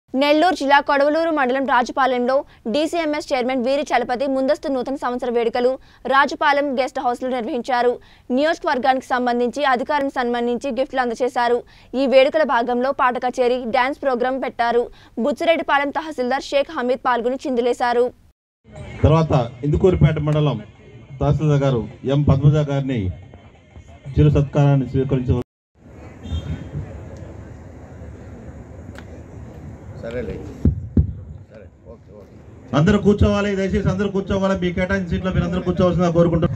నెల్లూరు జిల్లా కొడవలూరు మండలం రాజుపాలెంలో DCMS chairman వీరి చలపతి ముందస్తు నూతన సంవత్సర వేడుకలు రాజుపాలెం గెస్ట్ హౌస్లో నిర్వహించారు నియోజకవర్గానికి సంబంధించి అధికారిని సన్మానించి గిఫ్ట్లు అందజేశారు ఈ వేడుకల భాగంలో పాట కచేరీ డ్యాన్స్ ప్రోగ్రాం పెట్టారు బుచ్చిరెడ్డిపాలెం తహసీల్దార్ షేక్ హమీద్ పాల్గొని చిందులేశారు తర్వాత ఇందుకూరుపేట మండలం తహసీల్దార్ గారు ఎం పద్మజ గారిని చిరు సత్కారాన్ని స్వీకరించ సరేలే సరే ఓకే ఓకే అందరూ కూర్చోవాలి దయచేసి అందరూ కూర్చోవాలి మీ కేటాయించిన సీట్లో మీరు అందరూ కూర్చోవాల్సిందిగా కోరుకుంటున్నాను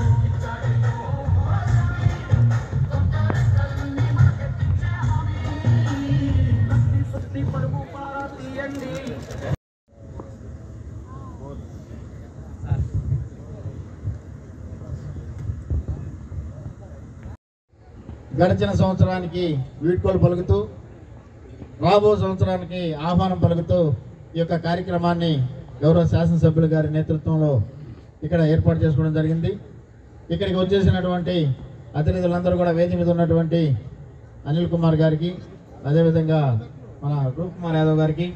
గడిచిన సంవత్సరానికి వీడ్కోలు పలుకుతూ రాబో సంవత్సరానికి ఆహ్వానం పలుకుతూ ఈ యొక్క కార్యక్రమాన్ని గౌరవ శాసనసభ్యుల గారి నేతృత్వంలో ఇక్కడ ఏర్పాటు చేసుకోవడం జరిగింది ఇక్కడికి వచ్చేసినటువంటి అతిథులందరూ కూడా వేదిక మీద ఉన్నటువంటి అనిల్ కుమార్ గారికి అదేవిధంగా మన రూప్ కుమార్ యాదవ్ గారికి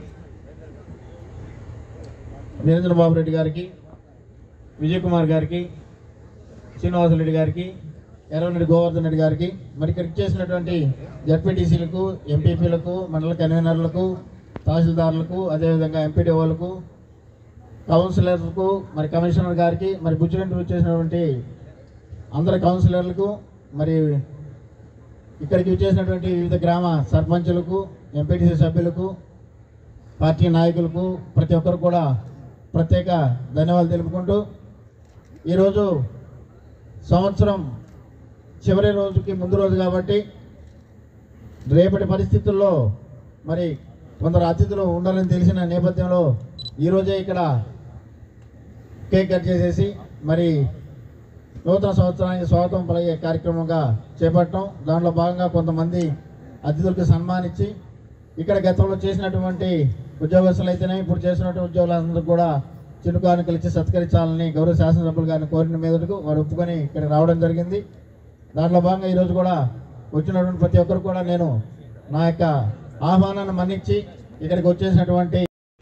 నిరంజన్ బాబు రెడ్డి గారికి విజయ్ కుమార్ గారికి శ్రీనివాసరెడ్డి గారికి ఎర్రవరెడ్డి గోవర్ధన్ రెడ్డి గారికి మరి ఇక్కడికి చేసినటువంటి జడ్పీటీసీలకు ఎంపీపీలకు మండల కన్వీనర్లకు తహసీల్దారులకు అదేవిధంగా ఎంపీడీఓలకు కౌన్సిలర్లకు మరి కమిషనర్ గారికి మరి బుచ్చిరెడ్డి వచ్చేసినటువంటి అందరి కౌన్సిలర్లకు మరి ఇక్కడికి వచ్చేసినటువంటి వివిధ గ్రామ సర్పంచులకు ఎంపీటీసీ సభ్యులకు పార్టీ నాయకులకు ప్రతి ఒక్కరు కూడా ప్రత్యేక ధన్యవాదాలు తెలుపుకుంటూ ఈరోజు సంవత్సరం చివరి రోజుకి ముందు రోజు కాబట్టి రేపటి పరిస్థితుల్లో మరి కొందరు అతిథులు ఉండాలని తెలిసిన నేపథ్యంలో ఈరోజే ఇక్కడ కేక్ కట్ చేసేసి మరి నూతన సంవత్సరానికి స్వాగతం పలిగే కార్యక్రమంగా చేపట్టడం దాంట్లో భాగంగా కొంతమంది అతిథులకు సన్మానించి ఇక్కడ గతంలో చేసినటువంటి ఉద్యోగస్తులు అయితేనే ఇప్పుడు చేసినటువంటి ఉద్యోగులందరూ కూడా చిరు కానుకలు ఇచ్చి సత్కరించాలని గౌరవ శాసనసభ్యులు గారిని కోరిన మీదకు వారు ఒప్పుకొని ఇక్కడ రావడం జరిగింది దాంట్లో భాగంగా ఈరోజు కూడా వచ్చినటువంటి ప్రతి ఒక్కరు కూడా నేను నా యొక్క ఆహ్వానాన్ని మన్నించి ఇక్కడికి వచ్చేసినటువంటి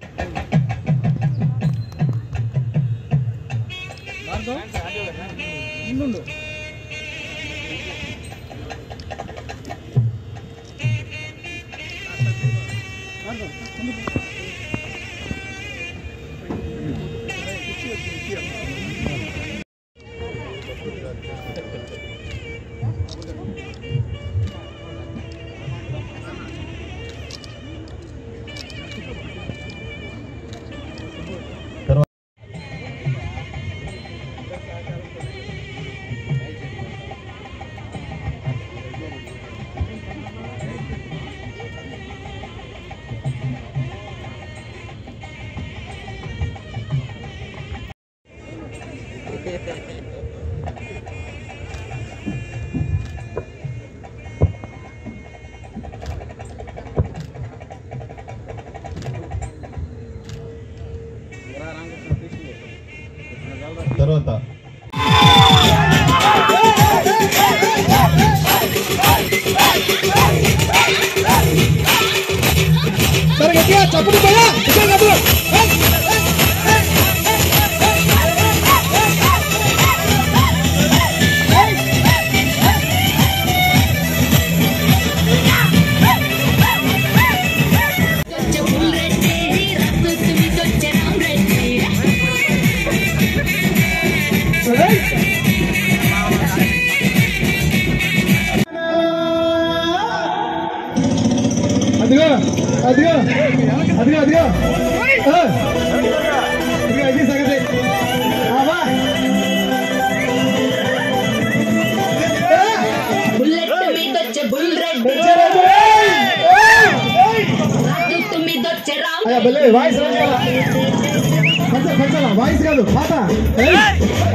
తర్వాత దొచ్చ బుల్లెట్టి రత్తు తుమి దొచ్చ రామరెడ్డి అదిగో అదిగో అదిగో అదిగో ఆ. ఇదిగో ఇది సంగతి ఆవా. బుల్లెట్ మీదొచ్చే బుల్ రెడ్డి రత్తు తుమి దొచ్చ రామ్ అయ్యా బెల్లే వాయిస్ రాదు కదా. కొంచెం కొంచెం వాయిస్ కాదు పాట ఏయ్.